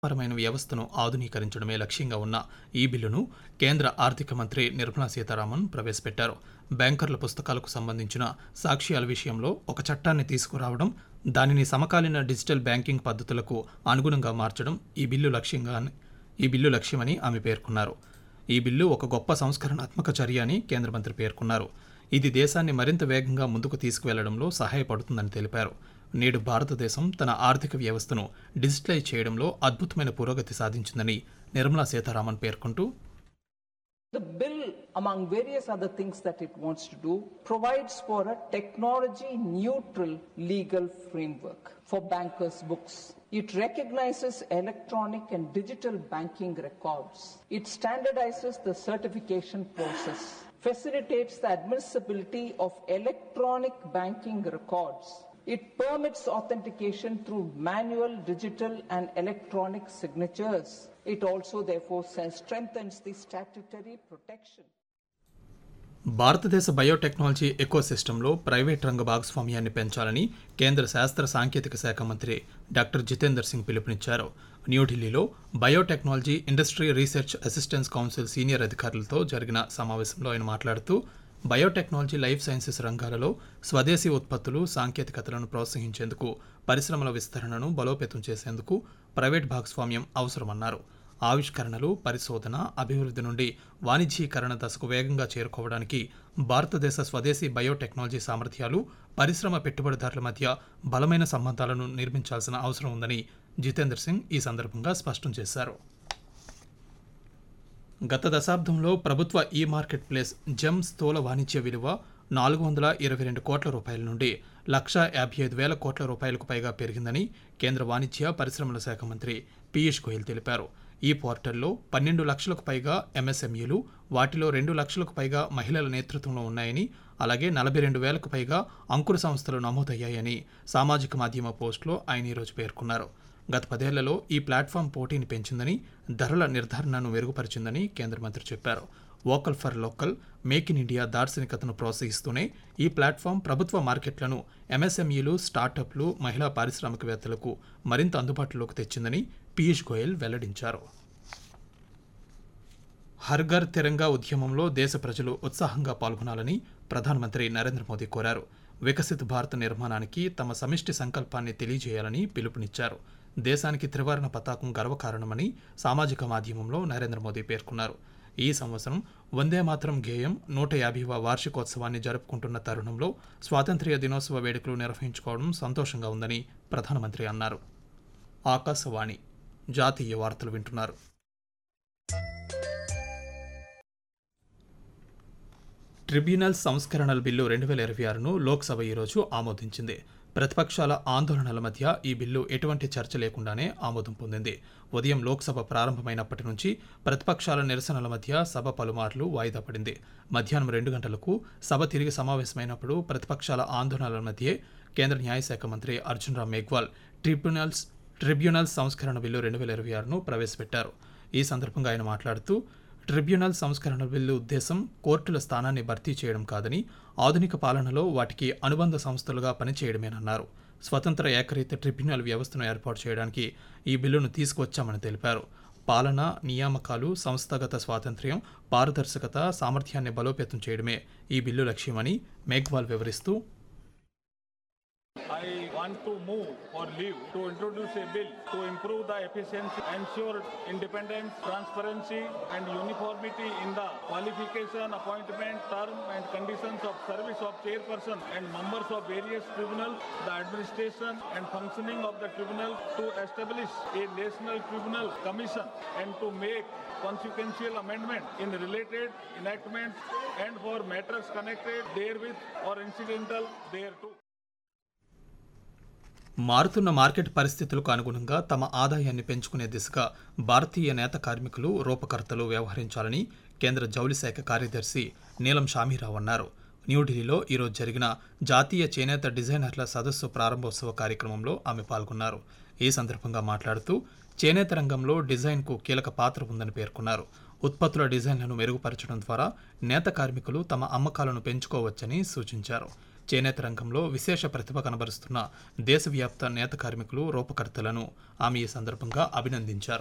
పరమైన వ్యవస్థను ఆధునీకరించడమే లక్ష్యంగా ఉన్న ఈ బిల్లును కేంద్ర ఆర్థిక మంత్రి నిర్మలా సీతారామన్ ప్రవేశపెట్టారు బ్యాంకర్ల పుస్తకాలకు సంబంధించిన సాక్ష్యాల విషయంలో ఒక చట్టాన్ని తీసుకురావడం దానిని సమకాలీన డిజిటల్ బ్యాంకింగ్ పద్ధతులకు అనుగుణంగా మార్చడం ఈ బిల్లు లక్ష్యంగా ఈ బిల్లు లక్ష్యమని ఆమె పేర్కొన్నారు ఈ బిల్లు ఒక గొప్ప సంస్కరణాత్మక చర్య అని కేంద్ర మంత్రి పేర్కొన్నారు ఇది దేశాన్ని మరింత వేగంగా ముందుకు తీసుకువెళ్లడంలో సహాయపడుతుందని తెలిపారు నేడు భారతదేశం తన ఆర్థిక వ్యవస్థను డిజిటలైజ్ చేయడంలో అద్భుతమైన పురోగతి సాధించిందని నిర్మలా సీతారామన్ పేర్కొంటూ The bill, among various other things that it wants to do, provides for a technology neutral legal framework for bankers' books. It recognizes electronic and digital banking records. It standardizes the certification process, facilitates the admissibility of electronic banking records. It permits authentication through manual, digital, and electronic signatures. It also, therefore, strengthens the statutory protection. భారతదేశ biotechnology ఎకోసిస్టంలో private రంగ భాగస్వామ్యాన్ని పెంచాలని కేంద్ర శాస్త్ర సాంకేతిక శాఖ మంత్రి డాక్టర్ జితేందర్ సింగ్ పిలుపునిచ్చారు న్యూఢిల్లీలో biotechnology industry research assistance council senior అధికారులతో జరిగిన సమావేశంలో ఆయన మాట్లాడుతూ బయోటెక్నాలజీ లైఫ్ సైన్సెస్ రంగాలలో స్వదేశీ ఉత్పత్తులు సాంకేతికతలను ప్రోత్సహించేందుకు పరిశ్రమల విస్తరణను బలోపేతం చేసేందుకు ప్రైవేట్ భాగస్వామ్యం అవసరమన్నారు ఆవిష్కరణలు పరిశోధన అభివృద్ధి నుండి వాణిజ్యీకరణ దశకు వేగంగా చేరుకోవడానికి భారతదేశ స్వదేశీ బయోటెక్నాలజీ సామర్థ్యాలు పరిశ్రమ పెట్టుబడిదారుల మధ్య బలమైన సంబంధాలను నిర్మించాల్సిన అవసరం ఉందని జితేందర్ సింగ్ ఈ సందర్భంగా స్పష్టం చేశారు గత దశాబ్దంలో ప్రభుత్వ ఈ మార్కెట్ ప్లేస్ జెమ్ స్థూల వాణిజ్య విలువ నాలుగు వందల ఇరవై రెండు కోట్ల రూపాయల నుండి లక్ష యాభై ఐదు వేల కోట్ల రూపాయలకు పైగా పెరిగిందని కేంద్ర వాణిజ్య పరిశ్రమల శాఖ మంత్రి పీయూష్ గోయల్ తెలిపారు ఈ పోర్టల్లో పన్నెండు లక్షలకు పైగా ఎంఎస్ఎంఈలు వాటిలో రెండు లక్షలకు పైగా మహిళల నేతృత్వంలో ఉన్నాయని అలాగే నలభై రెండు వేలకు పైగా అంకుర సంస్థలు నమోదయ్యాయని సామాజిక మాధ్యమ పోస్టులో ఆయన ఈరోజు పేర్కొన్నారు గత పదేళ్లలో ఈ ప్లాట్ఫామ్ పోటీని పెంచిందని ధరల నిర్ధారణను మెరుగుపరిచిందని కేంద్ర మంత్రి చెప్పారు vocal for local make in India దార్శనికతను ప్రోత్సహిస్తూనే ఈ ప్లాట్ఫామ్ ప్రభుత్వ మార్కెట్లను ఎంఎస్ఎంఈలు స్టార్టప్లు మహిళా పారిశ్రామికవేత్తలకు మరింత అందుబాటులోకి తెచ్చిందని పీయూష్ గోయల్ వెల్లడించారు హర్ఘర్ తిరంగా ఉద్యమంలో దేశ ప్రజలు ఉత్సాహంగా పాల్గొనాలని ప్రధానమంత్రి నరేంద్ర మోదీ కోరారు వికసిత భారత నిర్మాణానికి తమ సమిష్టి సంకల్పాన్ని తెలియజేయాలని పిలుపునిచ్చారు దేశానికి త్రివర్ణ పతాకం గర్వకారణమని సామాజిక మాధ్యమంలో నరేంద్ర మోదీ పేర్కొన్నారు ఈ సంవత్సరం వందే మాత్రం గేయం నూట యాభైవ వార్షికోత్సవాన్ని జరుపుకుంటున్న తరుణంలో స్వాతంత్ర్య దినోత్సవ వేడుకలు నిర్వహించుకోవడం సంతోషంగా ఉందని ప్రధానమంత్రి అన్నారు ఆకాశవాణి జాతీయ వార్తలు వింటున్నారు ట్రిబ్యునల్ సంస్కరణల బిల్లు రెండు వేల ఇరవై ఆరును లోక్సభ ఈరోజు ఆమోదించింది ప్రతిపక్షాల ఆందోళనల మధ్య ఈ బిల్లు ఎటువంటి చర్చ లేకుండానే ఆమోదం పొందింది ఉదయం లోక్సభ ప్రారంభమైనప్పటి నుంచి ప్రతిపక్షాల నిరసనల మధ్య సభ పలుమార్లు వాయిదా పడింది మధ్యాహ్నం రెండు గంటలకు సభ తిరిగి సమావేశమైనప్పుడు ప్రతిపక్షాల ఆందోళనల మధ్యే కేంద్ర న్యాయశాఖ మంత్రి అర్జున్ రామ్ మేఘ్వాల్ ట్రిబ్యునల్స్ ట్రిబ్యునల్ సంస్కరణ బిల్లు రెండు వేల ఇరవై ఆరును ప్రవేశపెట్టారు ఈ సందర్భంగా ఆయన మాట్లాడుతూ ట్రిబ్యునల్ సంస్కరణ బిల్లు ఉద్దేశం కోర్టుల స్థానాన్ని భర్తీ చేయడం కాదని ఆధునిక పాలనలో వాటికి అనుబంధ సంస్థలుగా పనిచేయడమేనన్నారు స్వతంత్ర ఏకరీత ట్రిబ్యునల్ వ్యవస్థను ఏర్పాటు చేయడానికి ఈ బిల్లును తీసుకువచ్చామని తెలిపారు పాలన నియామకాలు సంస్థాగత స్వాతంత్ర్యం పారదర్శకత సామర్థ్యాన్ని బలోపేతం చేయడమే ఈ బిల్లు లక్ష్యమని మేఘ్వాల్ వివరిస్తూ I want to move or leave to introduce a bill to improve the efficiency, ensure independence, transparency, and uniformity in the qualification, appointment, term, and conditions of service of chairperson and members of various tribunals, the administration and functioning of the tribunal to establish a national tribunal commission and to make consequential amendment in related enactments and for matters connected therewith or incidental thereto. మారుతున్న market పరిస్థితులకు అనుగుణంగా తమ ఆదాయాన్ని పెంచుకునే దిశగా భారతీయ నేత కార్మికులు రూపకర్తలు వ్యవహరించాలని కేంద్ర జౌళి శాఖ కార్యదర్శి నీలం షామీరావు అన్నారు న్యూఢిల్లీలో ఈరోజు జరిగిన జాతీయ చేనేత డిజైనర్ల సదస్సు ప్రారంభోత్సవ కార్యక్రమంలో ఆమె పాల్గొన్నారు ఈ సందర్భంగా మాట్లాడుతూ చేనేత రంగంలో డిజైన్కు కీలక పాత్ర ఉందని పేర్కొన్నారు ఉత్పత్తుల డిజైన్లను మెరుగుపరచడం ద్వారా నేత కార్మికులు తమ అమ్మకాలను పెంచుకోవచ్చని సూచించారు చేనేత రంగంలో విశేష ప్రతిభ కనబరుస్తున్న దేశవ్యాప్త నేత కార్మికులు రూపకర్తలను ఆమె ఈ సందర్భంగా అభినందించారు